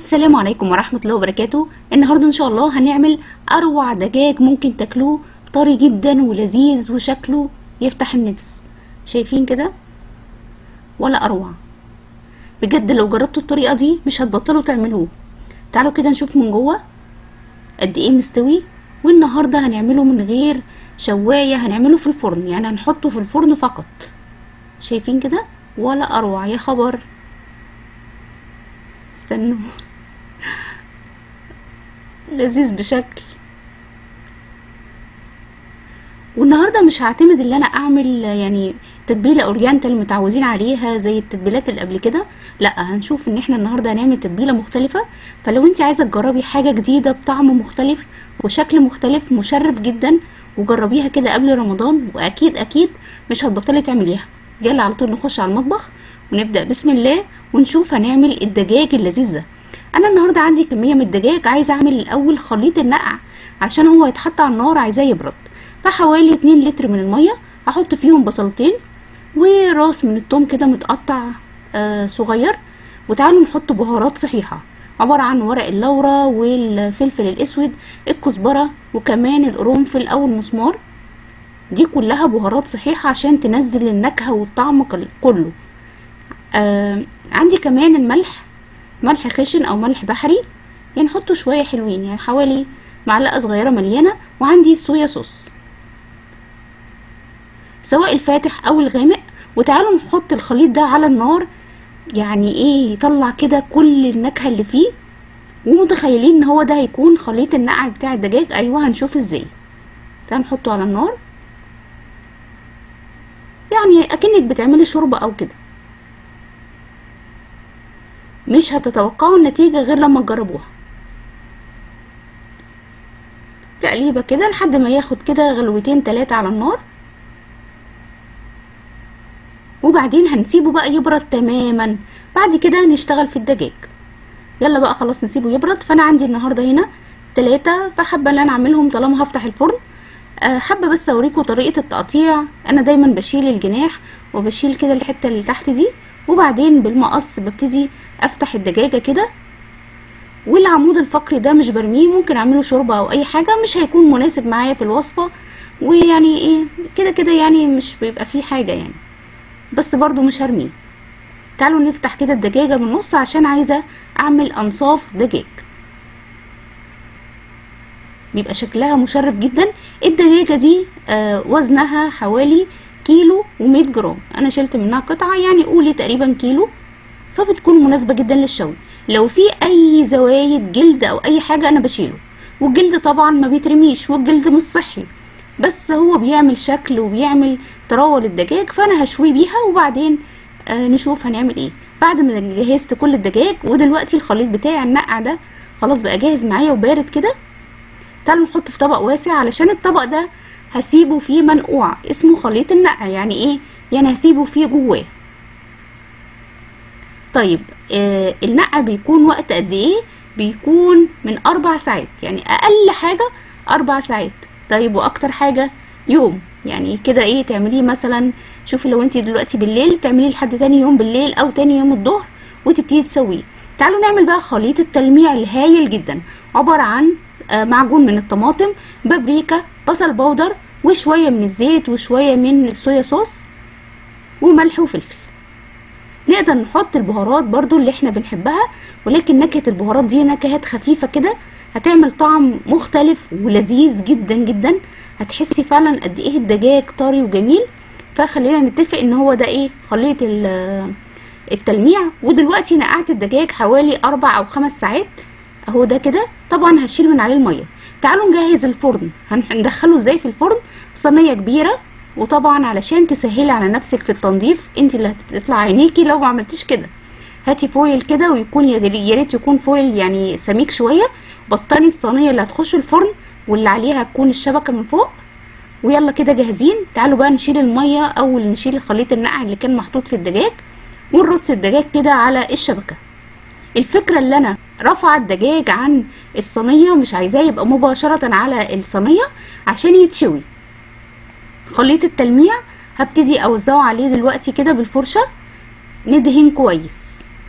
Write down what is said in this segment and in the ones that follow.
السلام عليكم ورحمة الله وبركاته النهاردة ان شاء الله هنعمل اروع دجاج ممكن تاكلوه طري جدا ولذيذ وشكله يفتح النفس شايفين كده ولا اروع بجد لو جربتوا الطريقة دي مش هتبطلوا تعملوه تعالوا كده نشوف من جوه قد ايه مستوي والنهاردة هنعمله من غير شواية هنعمله في الفرن يعني هنحطه في الفرن فقط شايفين كده ولا اروع يا خبر استنوا لذيذ بشكل والنهارده مش هعتمد ان انا اعمل يعني تتبيله اورينتال متعودين عليها زي التتبيلات اللي قبل كده لا هنشوف ان احنا النهارده هنعمل تتبيله مختلفه فلو انت عايزه تجربي حاجه جديده بطعم مختلف وشكل مختلف مشرف جدا وجربيها كده قبل رمضان واكيد اكيد مش هتبطلي تعمليها يلا على طول نخش على المطبخ ونبدا بسم الله ونشوف هنعمل الدجاج اللذيذ ده انا النهارده عندي كميه من الدجاج عايزه اعمل الاول خليط النقع عشان هو يتحط على النار عايزاه يبرد فحوالي 2 لتر من الميه هحط فيهم بصلتين وراس من التوم كده متقطع آه صغير وتعالوا نحط بهارات صحيحه عبارة عن ورق اللورة والفلفل الاسود الكزبرة وكمان القرنفل او المسمار دي كلها بهارات صحيحة عشان تنزل النكهة والطعم كله آه عندي كمان الملح ملح خشن او ملح بحري يعني نحطه شويه حلوين يعني حوالي معلقه صغيره مليانه وعندي الصويا صوص سواء الفاتح او الغامق وتعالوا نحط الخليط ده على النار يعني ايه يطلع كده كل النكهه اللي فيه ومتخيلين ان هو ده هيكون خليط النقع بتاع الدجاج ايوه هنشوف ازاي تعالوا نحطه على النار يعني اكنك بتعملي شوربه او كده مش هتتوقعوا النتيجة غير لما تجربوها تقليبة كده لحد ما ياخد كده غلوتين تلاتة على النار وبعدين هنسيبه بقى يبرد تماما بعد كده نشتغل في الدجاج يلا بقى خلاص نسيبه يبرد فانا عندي النهاردة هنا تلاتة فحابة ان انا اعملهم طالما هفتح الفرن أه حابة بس اوريكم طريقة التقطيع انا دايما بشيل الجناح وبشيل كده الحتة اللي تحت دي وبعدين بالمقص ببتدي افتح الدجاجة كده والعمود الفقري ده مش برميه ممكن اعمله شوربة او اي حاجة مش هيكون مناسب معايا في الوصفة ويعني ايه كده كده يعني مش بيبقى فيه حاجة يعني بس برضو مش هرميه تعالوا نفتح كده الدجاجة من النص عشان عايزة اعمل انصاف دجاج بيبقى شكلها مشرف جدا الدجاجة دي آه وزنها حوالي كيلو ومية جرام انا شلت منها قطعة يعني قولي تقريبا كيلو فبتكون مناسبة جدا للشوي لو في اي زوايد جلد او اي حاجة انا بشيله والجلد طبعا ما بيترميش والجلد مش صحي بس هو بيعمل شكل وبيعمل طراوة للدجاج فانا هشوي بيها وبعدين آه نشوف هنعمل ايه بعد ما جهزت كل الدجاج ودلوقتي الخليط بتاعي النقع ده خلاص بقى جاهز معايا وبارد كده تعالوا نحطه في طبق واسع علشان الطبق ده هسيبه فيه منقوع اسمه خليط النقع يعني ايه يعني هسيبه فيه جواه طيب آه النقع بيكون وقت قد ايه بيكون من اربع ساعات يعني اقل حاجة اربع ساعات طيب واكتر حاجة يوم يعني كده ايه تعمليه مثلا شوفي لو انت دلوقتي بالليل تعمليه لحد تاني يوم بالليل او تاني يوم الظهر وتبتدي تسويه تعالوا نعمل بقى خليط التلميع الهايل جدا عبارة عن آه معجون من الطماطم بابريكا بصل بودر وشوية من الزيت وشوية من الصويا صوص وملح وفلفل نقدر نحط البهارات برضو اللي احنا بنحبها ولكن نكهة البهارات دي نكهات خفيفة كده هتعمل طعم مختلف ولذيذ جدا جدا هتحسي فعلا قد ايه الدجاج طري وجميل فخلينا نتفق ان هو ده ايه خليط التلميع ودلوقتي نقعت الدجاج حوالي اربع او خمس ساعات اهو ده كده طبعا هشيل من عليه الميه تعالوا نجهز الفرن هندخله ازاي في الفرن صينيه كبيره وطبعا علشان تسهلي على نفسك في التنظيف انت اللي هتطلع عينيكي لو ما عملتيش كده هاتي فويل كده ويكون يا ريت يكون فويل يعني سميك شويه بطني الصينيه اللي هتخش الفرن واللي عليها تكون الشبكه من فوق ويلا كده جاهزين تعالوا بقى نشيل الميه او نشيل خليط النقع اللي كان محطوط في الدجاج ونرص الدجاج كده على الشبكه الفكره اللي انا رفع الدجاج عن الصينيه مش عايزاه يبقى مباشره على الصينيه عشان يتشوي خليط التلميع هبتدي اوزعه عليه دلوقتي كده بالفرشه ندهن كويس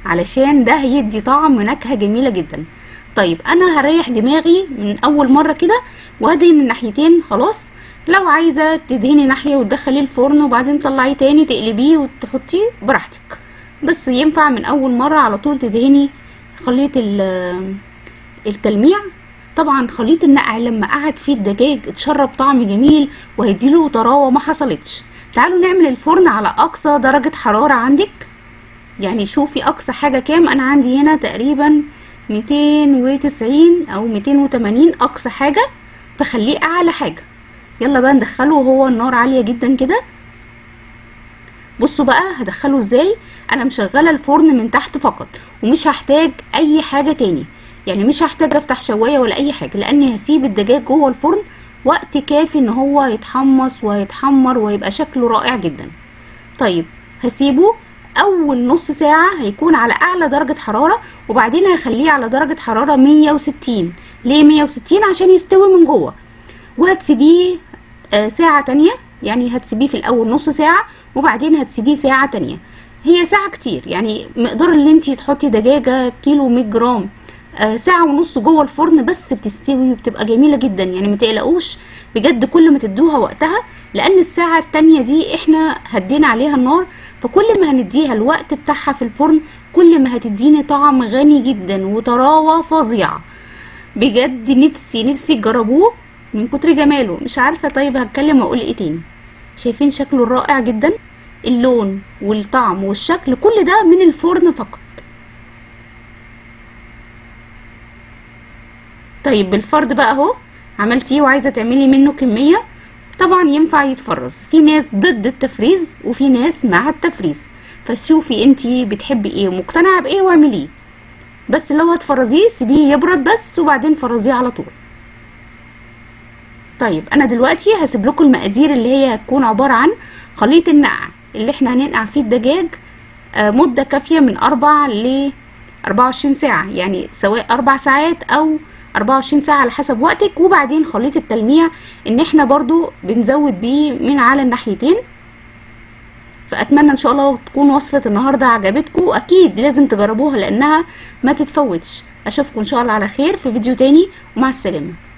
علشان ده هيدي طعم نكهة جميلة جدا طيب انا هريح دماغي من اول مرة كده وهدهن الناحيتين خلاص لو عايزة تدهني ناحية وتدخليه الفرن وبعدين تطلعيه تاني تقلبيه وتحطيه براحتك بس ينفع من اول مرة على طول تدهني خليط التلميع طبعا خليط النقع لما قعد فيه الدجاج اتشرب طعم جميل وهيديله طراوة ما حصلتش تعالوا نعمل الفرن على اقصى درجة حرارة عندك يعني شوفي اقصى حاجة كام انا عندي هنا تقريبا ميتين وتسعين او ميتين وتمانين اقصى حاجة فخليه اعلى حاجة يلا بقى ندخله وهو النار عالية جدا كده بصوا بقى هدخله ازاي انا مشغلة الفرن من تحت فقط ومش هحتاج اي حاجة تاني يعني مش هحتاج افتح شواية ولا اي حاجة لاني هسيب الدجاج جوه الفرن وقت كافي ان هو يتحمص ويتحمر ويبقى شكله رائع جدا طيب هسيبه اول نص ساعة هيكون على اعلى درجة حرارة وبعدين هخليه على درجة حرارة 160 ليه 160 عشان يستوي من جوه وهتسيبيه آه ساعة تانية يعني هتسيبيه في الاول نص ساعة وبعدين هتسيبيه ساعة تانية هي ساعة كتير يعني مقدار اللي انتي تحطي دجاجة كيلو 100 جرام آه ساعة ونص جوه الفرن بس بتستوي وبتبقى جميلة جدا يعني ما تقلقوش بجد كل ما تدوها وقتها لان الساعة التانية دي احنا هدينا عليها النار فكل ما هنديها الوقت بتاعها في الفرن كل ما هتديني طعم غني جدا وطراوة فظيعة بجد نفسي نفسي تجربوه من كتر جماله مش عارفة طيب هتكلم واقول ايه تاني شايفين شكله رائع جدا اللون والطعم والشكل كل ده من الفرن فقط طيب بالفرد بقى اهو عملتيه وعايزه تعملي منه كميه طبعا ينفع يتفرز في ناس ضد التفريز وفي ناس مع التفريز فشوفي انتي بتحبي ايه ومقتنعه بايه واعمليه بس لو هتفرزيه سيبيه يبرد بس وبعدين فرزيه على طول طيب انا دلوقتي هسيب لكم المقادير اللي هي هتكون عباره عن خليط النقع اللي احنا هننقع فيه الدجاج آه مده كافيه من اربع ل 24 ساعه يعني سواء اربع ساعات او 24 ساعة على حسب وقتك وبعدين خليط التلميع ان احنا برضو بنزود بيه من على الناحيتين فاتمنى ان شاء الله تكون وصفة النهاردة عجبتكم واكيد لازم تجربوها لانها ما تتفوتش اشوفكم ان شاء الله على خير في فيديو تاني ومع السلامة